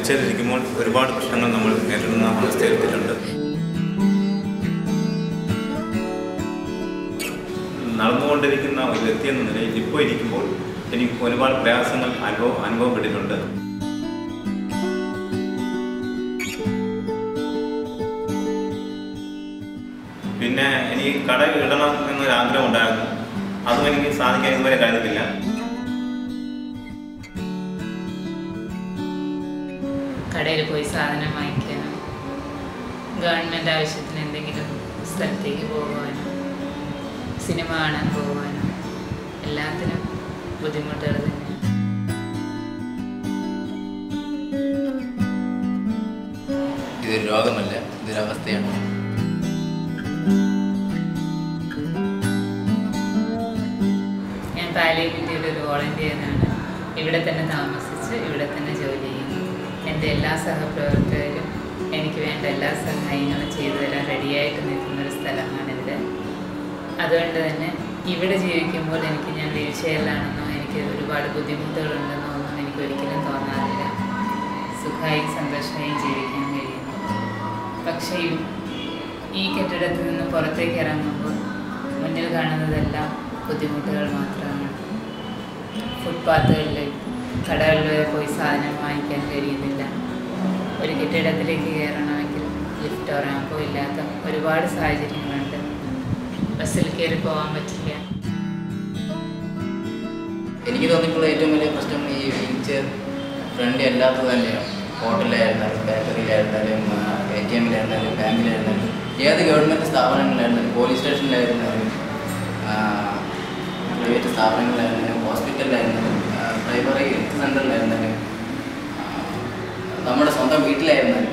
ചെയറിലിരിക്കുമ്പോൾ ഒരുപാട് പ്രശ്നങ്ങൾ നമ്മൾ നേരിടുന്ന അവസ്ഥയിലെത്തിയിട്ടുണ്ട് നടന്നുകൊണ്ടിരിക്കുന്ന ഒരു വ്യക്തി എന്ന നിലയിൽ ഇപ്പോൾ ഇരിക്കുമ്പോൾ എനിക്ക് ഒരുപാട് പ്രയാസങ്ങൾ അനുഭവം അനുഭവപ്പെട്ടിട്ടുണ്ട് പിന്നെ എനിക്ക് കട ഇടണം എന്നൊരു ആഗ്രഹം ഉണ്ടായിരുന്നു അതും എനിക്ക് സാധിക്കാൻ ഇതുവരെ കഴിഞ്ഞിട്ടില്ല കടയിൽ പോയി സാധനം വാങ്ങിക്കാനും ഗവൺമെൻറ് ആവശ്യത്തിന് എന്തെങ്കിലും സ്ഥലത്തേക്ക് പോകുവാനും സിനിമ കാണാൻ പോകുവാനും എല്ലാത്തിനും ബുദ്ധിമുട്ടുകൾ തന്നെ ഇതൊരു രോഗമല്ല ഇതൊരവസ്ഥയാണ് ഞാൻ പാലിയേറ്റീവിൻ്റെ ഒരു വോളണ്ടിയറാണ് ഇവിടെ തന്നെ താമസിച്ച് ഇവിടെ തന്നെ ജോലി ചെയ്യുന്നു എൻ്റെ എല്ലാ സഹപ്രവർത്തകരും എനിക്ക് വേണ്ട എല്ലാ സഹായങ്ങളും ചെയ്തു തരാൻ റെഡിയായിട്ട് നിൽക്കുന്ന ഒരു സ്ഥലമാണിത് അതുകൊണ്ട് തന്നെ ഇവിടെ ജീവിക്കുമ്പോൾ എനിക്ക് ഞാൻ വീഴ്ചയിലാണെന്നോ എനിക്ക് ഒരുപാട് ബുദ്ധിമുട്ടുകളുണ്ടെന്നോ ഒന്നും എനിക്ക് ഒരിക്കലും തോന്നാറില്ല സുഖമായും സന്തോഷമായും ജീവിക്കാൻ കഴിയുന്നു പക്ഷേ ഈ- ഈ കെട്ടിടത്തിൽ നിന്ന് പുറത്തേക്ക് ഇറങ്ങുമ്പോൾ മുന്നിൽ കാണുന്നതെല്ലാം ബുദ്ധിമുട്ടുകൾ മാത്രമാണ് ഫുട്പാത്തുകളിൽ കടകളിൽ വരെ പോയി സാധനം വാങ്ങിക്കാൻ കഴിയുന്നില്ല ഒരു കെട്ടിടത്തിലേക്ക് കയറണമെങ്കിൽ ലിഫ്റ്റോ റാമ്പോ ഇല്ലാത്ത ഒരുപാട് സാഹചര്യങ്ങളുണ്ട് ബസ്സിൽ കയറി പോകാൻ പറ്റില്ല എനിക്ക് തോന്നിയിട്ടുള്ള ഏറ്റവും വലിയ പ്രശ്നം ഈ വീൽ ചെയർ ഫ്രണ്ട്ലി അല്ലാത്തത് തന്നെയാണ് ഹോട്ടലിലായിരുന്നാലും ബേക്കറിയിലായിരുന്നാലും എ ടി എമ്മിലായിരുന്നാലും ബാങ്കിലായിരുന്നാലും ഏത് ഗവൺമെൻറ് സ്ഥാപനങ്ങളിലായിരുന്നാലും പോലീസ് സ്റ്റേഷനിലായിരുന്നാലും പ്രൈവറ്റ് സ്ഥാപനങ്ങളിലായിരുന്നാലും ഹോസ്പിറ്റലിലായിരുന്നാലും പ്രൈമറി ഹെൽത്ത് സെൻ്ററിലായിരുന്നാലും നമ്മുടെ സ്വന്തം വീട്ടിലായിരുന്നാലും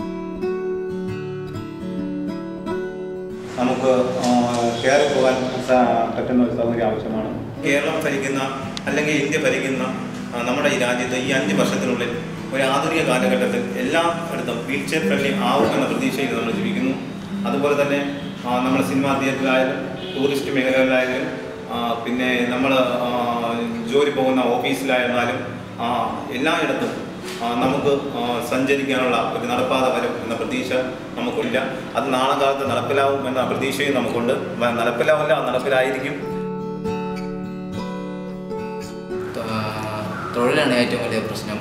നമുക്ക് കയറി പോകാൻ സ- പറ്റുന്ന ഒരു സൗകര്യം ആവശ്യമാണ് കേരളം ഭരിക്കുന്ന അല്ലെങ്കിൽ ഇന്ത്യ ഭരിക്കുന്ന ആ, നമ്മുടെ ഈ രാജ്യത്ത് ഈ അഞ്ച് വർഷത്തിനുള്ളിൽ ഒരു ആധുനിക കാലഘട്ടത്തിൽ എല്ലായിടത്തും വീൽ ചെയർ ഫ്രണ്ട്ലി ആവുമെന്ന പ്രതീക്ഷയിൽ നമ്മൾ ജീവിക്കുന്നു അതുപോലെ തന്നെ ആ, നമ്മുടെ സിനിമാ തിയേറ്ററിലായാലും ടൂറിസ്റ്റ് മേഖലകളിലായാലും ആ, പിന്നെ നമ്മൾ ജോലി പോകുന്ന ഓഫീസിലായിരുന്നാലും ആ, എല്ലായിടത്തും ആ, നമുക്ക് ആ, സഞ്ചരിക്കാനുള്ള ഒരു നടപ്പാത വരും എന്ന പ്രതീക്ഷ നമുക്കില്ല അത് നാളെ കാലത്ത് നടപ്പിലാവും എന്ന പ്രതീക്ഷയും നമുക്കുണ്ട് വ- നടപ്പിലാവില്ല നടപ്പിലായിരിക്കും തൊ- തൊഴിലാണ് ഏറ്റവും വലിയ പ്രശ്നം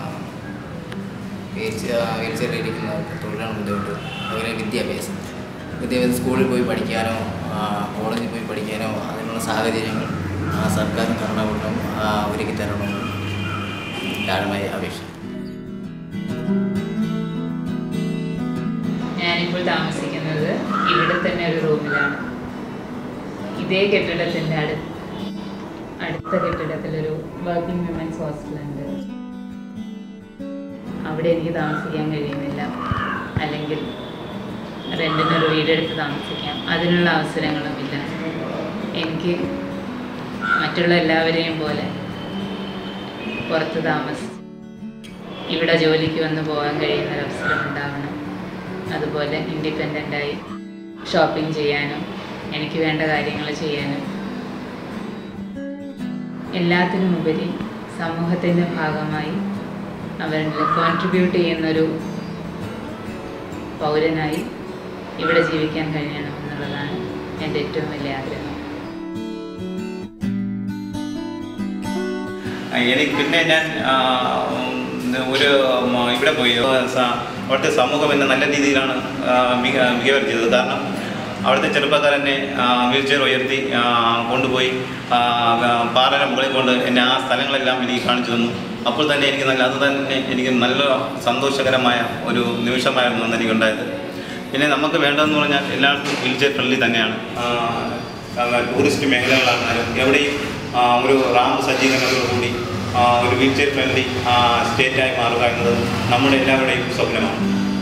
വീൽ ചെയറിലിരിക്കുന്നവർക്ക് തൊഴിലാണ് ബുദ്ധിമുട്ട് അതുപോലെ വിദ്യാഭ്യാസം വിദ്യാഭ്യാസം സ്കൂളിൽ പോയി പഠിക്കാനോ ആ, കോളേജിൽ പോയി പഠിക്കാനോ അതിനുള്ള സാഹചര്യങ്ങൾ ആ, സർക്കാരും ഭരണകൂടം ആ, ഒരുക്കി തരണമെന്ന് ധാരണമായ അപേക്ഷ ഞാനിപ്പോൾ താമസിക്കുന്നത് ഇവിടെ തന്നെ ഒരു റൂമിലാണ് ഇതേ കെട്ടിടത്തിൻ്റെ അടു അടുത്ത കെട്ടിടത്തിലൊരു വർക്കിംഗ് വിമൻസ് ഹോസ്റ്റലുണ്ട് അവിടെ എനിക്ക് താമസിക്കാൻ കഴിയുന്നില്ല അല്ലെങ്കിൽ റെൻറ്റിനൊരു വീടെടുത്ത് താമസിക്കാം അതിനുള്ള അവസരങ്ങളുമില്ല എനിക്ക് മറ്റുള്ള എല്ലാവരെയും പോലെ പുറത്ത് താമസിച്ച് ഇവിടെ ജോലിക്ക് വന്ന് പോകാൻ കഴിയുന്ന ഒരു അവസരം ഉണ്ടാവണം അതുപോലെ ഇൻഡിപെൻഡൻ്റായി ഷോപ്പിംഗ് ചെയ്യാനും എനിക്ക് വേണ്ട കാര്യങ്ങൾ ചെയ്യാനും എല്ലാത്തിനും ഉപരി സമൂഹത്തിൻ്റെ ഭാഗമായി അവരിൽ കോൺട്രിബ്യൂട്ട് ചെയ്യുന്നൊരു പൗരനായി ഇവിടെ ജീവിക്കാൻ കഴിയണം എന്നുള്ളതാണ് എൻ്റെ ഏറ്റവും വലിയ ആഗ്രഹം ആ, എനിക്ക് പിന്നെ ഞാൻ ആ, ഉം, ഒരു ഉം, ഇവിടെ പോയി ആ, സ- അവിടുത്തെ സമൂഹം എന്നെ നല്ല രീതിയിലാണ് ആ, മിക- മികവ് ചെയ്തത് കാരണം അവിടുത്തെ ചെറുപ്പക്കാരനെ വീൽ ചെയർ ഉയർത്തി ആ, കൊണ്ടുപോയി ആ, ആ, പാറയുടെ മുകളിൽ കൊണ്ട് എന്നെ ആ സ്ഥലങ്ങളെല്ലാം എനിക്ക് കാണിച്ചു തന്നു അപ്പോൾ തന്നെ എനിക്ക് നല്ല അത് തന്നെ എനിക്ക് നല്ല സന്തോഷകരമായ ഒരു നിമിഷമായിരുന്നു അന്ന് എനിക്കുണ്ടായത് പിന്നെ നമുക്ക് വേണ്ടതെന്ന് പറഞ്ഞാൽ എല്ലായിടത്തും വീൽ ചെയർ ഫ്രണ്ട്ലി തന്നെയാണ് ആ, ആ, ടൂറിസ്റ്റ് മേഖലകളാണെങ്കിലും എവിടെയും ആ, ഒരു റാമ്പ് സജ്ജീകരണത്തോടുകൂടി ആ, ഒരു വീൽ ചെയർ ഫ്രണ്ട്ലി സ്റ്റേറ്റായി മാറുക എന്നത് നമ്മുടെ എല്ലാവരുടെയും സ്വപ്നമാണ്